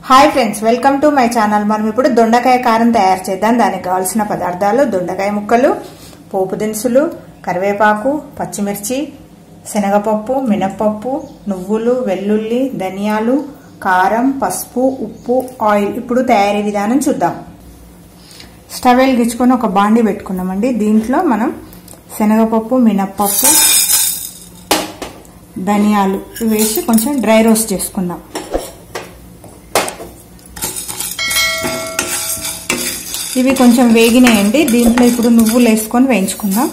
hi friends welcome to my channel మనం ఇప్పుడు దొండకాయ కారం తయారు చేద్దాం దానికి కావాల్సిన పదార్థాలు దొండకాయ ముక్కలు పోపు దినుసులు కరివేపాకు పచ్చిమిర్చి శనగపప్పు మినప్పప్పు నువ్వులు వెల్లుల్లి ధనియాలు కారం పసుపు ఉప్పు ఆయిల్ ఇప్పుడు తయారీ విధానం చూద్దాం స్టవ్ వెలిగించుకొని ఒక బాండి పెట్టుకున్నామండి దీంట్లో మనం శనగపప్పు మినప్పప్పు ధనియాలు వేసి కొంచెం డ్రై రోస్ట్ చేసుకుందాం ఇవి కొంచెం వేగినాయండి దీంట్లో ఇప్పుడు నువ్వులు వేసుకొని వేయించుకుందాం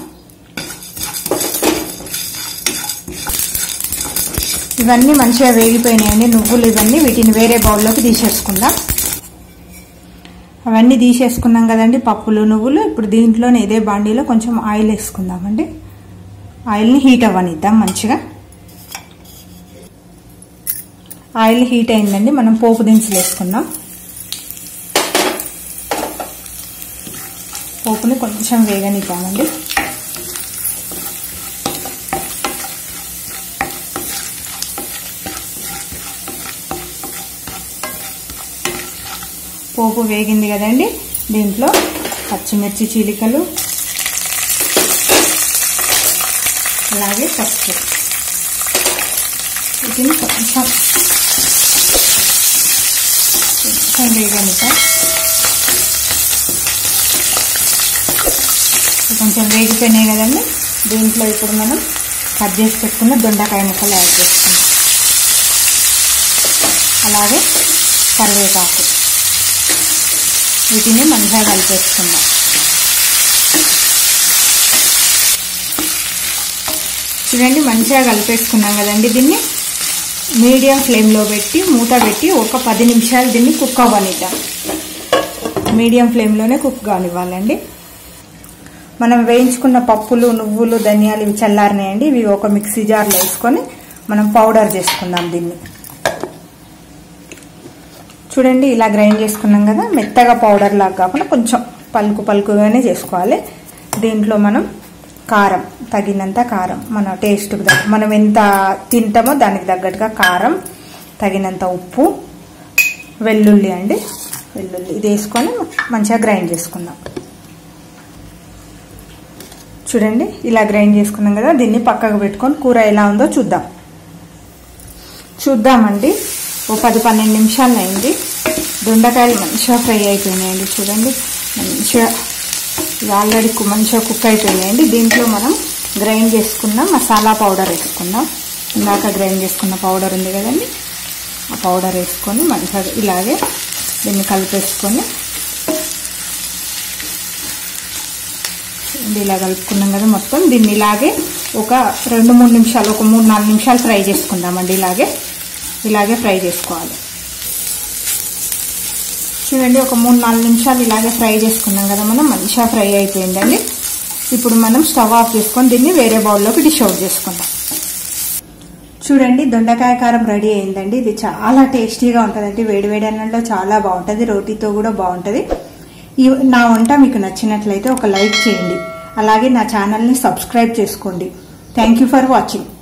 ఇవన్నీ మంచిగా వేగిపోయినాయండి నువ్వులు ఇవన్నీ వీటిని వేరే బౌల్లోకి తీసేసుకుందాం అవన్నీ తీసేసుకున్నాం కదండి పప్పులు నువ్వులు ఇప్పుడు దీంట్లోనే ఇదే బాండీలో కొంచెం ఆయిల్ వేసుకుందామండి ఆయిల్ని హీట్ అవ్వనిద్దాం మంచిగా ఆయిల్ హీట్ అయిందండి మనం పోపు దినుసులు వేసుకుందాం పోపుని కొంచెం వేగనిద్దామండి పోపు వేగింది కదండి దీంట్లో పచ్చిమిర్చి చీలికలు అలాగే పసుపు వీటిని కొంచెం కొంచెం వేగనిద్దాం కొంచెం వేగిపోయినాయి కదండి దీంట్లో ఇప్పుడు మనం కట్ చేసి పెట్టుకున్న దొండకాయ ముక్కలు యాడ్ చేసుకుందాం అలాగే కరివేపాకు వీటిని మంచిగా కలిపేసుకుందాం చూడండి మంచిగా కలిపేసుకున్నాం కదండి దీన్ని మీడియం ఫ్లేమ్లో పెట్టి మూత పెట్టి ఒక పది నిమిషాలు దీన్ని కుక్ అవ్వనిద్దాం మీడియం ఫ్లేమ్లోనే కుక్ కానివ్వాలండి మనం వేయించుకున్న పప్పులు నువ్వులు ధనియాలు ఇవి చల్లారినాయండి ఇవి ఒక మిక్సీ జార్లో వేసుకొని మనం పౌడర్ చేసుకుందాం దీన్ని చూడండి ఇలా గ్రైండ్ చేసుకున్నాం కదా మెత్తగా పౌడర్ లాగా కాకుండా కొంచెం పలుకు పలుకుగానే చేసుకోవాలి దీంట్లో మనం కారం తగినంత కారం మన టేస్ట్కి దగ్గర మనం ఎంత తింటామో దానికి తగ్గట్టుగా కారం తగినంత ఉప్పు వెల్లుల్లి అండి వెల్లుల్లి ఇది వేసుకొని మంచిగా గ్రైండ్ చేసుకుందాం చూడండి ఇలా గ్రైండ్ చేసుకున్నాం కదా దీన్ని పక్కకు పెట్టుకొని కూర ఎలా ఉందో చూద్దాం చూద్దామండి ఓ పది పన్నెండు నిమిషాలు అయింది దొండకాయలు మంచిగా ఫ్రై అయిపోయినాయండి చూడండి మంచిగా ఇవి ఆల్రెడీ మంచిగా కుక్ అయిపోయినాయండి దీంట్లో మనం గ్రైండ్ చేసుకున్న మసాలా పౌడర్ వేసుకుందాం ఇందాక గ్రైండ్ చేసుకున్న పౌడర్ ఉంది కదండి ఆ పౌడర్ వేసుకొని మంచిగా ఇలాగే దీన్ని కలిపేసుకొని ఇలా కలుపుకున్నాం కదా మొత్తం దీన్ని ఇలాగే ఒక రెండు మూడు నిమిషాలు ఒక మూడు నాలుగు నిమిషాలు ఫ్రై చేసుకుందామండి ఇలాగే ఇలాగే ఫ్రై చేసుకోవాలి చూడండి ఒక మూడు నాలుగు నిమిషాలు ఇలాగే ఫ్రై చేసుకున్నాం కదా మనం మంచిగా ఫ్రై అయిపోయిందండి ఇప్పుడు మనం స్టవ్ ఆఫ్ చేసుకొని దీన్ని వేరే బౌల్లోకి డిష్ అవుట్ చేసుకుందాం చూడండి దొండకాయ కారం రెడీ అయిందండి ఇది చాలా టేస్టీగా ఉంటుందండి వేడివేడి అన్నంలో చాలా బాగుంటుంది రోటీతో కూడా బాగుంటుంది ఈ నా వంట మీకు నచ్చినట్లయితే ఒక లైక్ చేయండి అలాగే నా ఛానల్ని సబ్స్క్రైబ్ చేసుకోండి థ్యాంక్ యూ ఫర్ వాచింగ్